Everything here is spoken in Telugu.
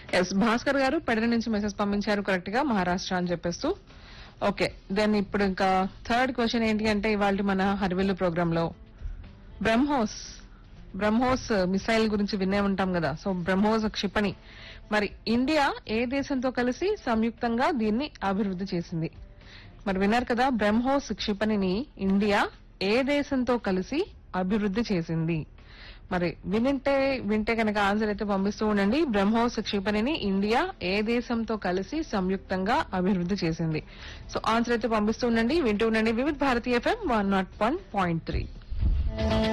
ఎస్ భాస్కర్ గారు పెడల నుంచి మెసేజ్ పంపించారు కరెక్ట్ గా మహారాష్ట్ర అని చెప్పేస్తూ ఓకే దెన్ ఇప్పుడు ఇంకా థర్డ్ క్వశ్చన్ ఏంటి అంటే ఇవాళ మన హరివిల్లు ప్రోగ్రామ్ లో బ్రహ్మోస్ బ్రహ్మోస్ మిసైల్ గురించి వినే ఉంటాం కదా సో బ్రహ్మోస్ క్షిపణి మరి ఇండియా ఏ దేశంతో కలిసి సంయుక్తంగా దీన్ని అభివృద్ధి చేసింది మరి విన్నారు కదా బ్రహ్మోస్ క్షిపణిని ఇండియా ఏ దేశంతో కలిసి అభివృద్ధి చేసింది మరి వినింటే వింటే కనుక ఆన్సర్ అయితే పంపిస్తూ ఉండండి బ్రహ్మోస్ క్షిపణిని ఇండియా ఏ దేశంతో కలిసి సంయుక్తంగా అభివృద్ధి చేసింది సో ఆన్సర్ అయితే పంపిస్తూ ఉండండి వింటూ ఉండండి Vividha Bharati FM one nought one point three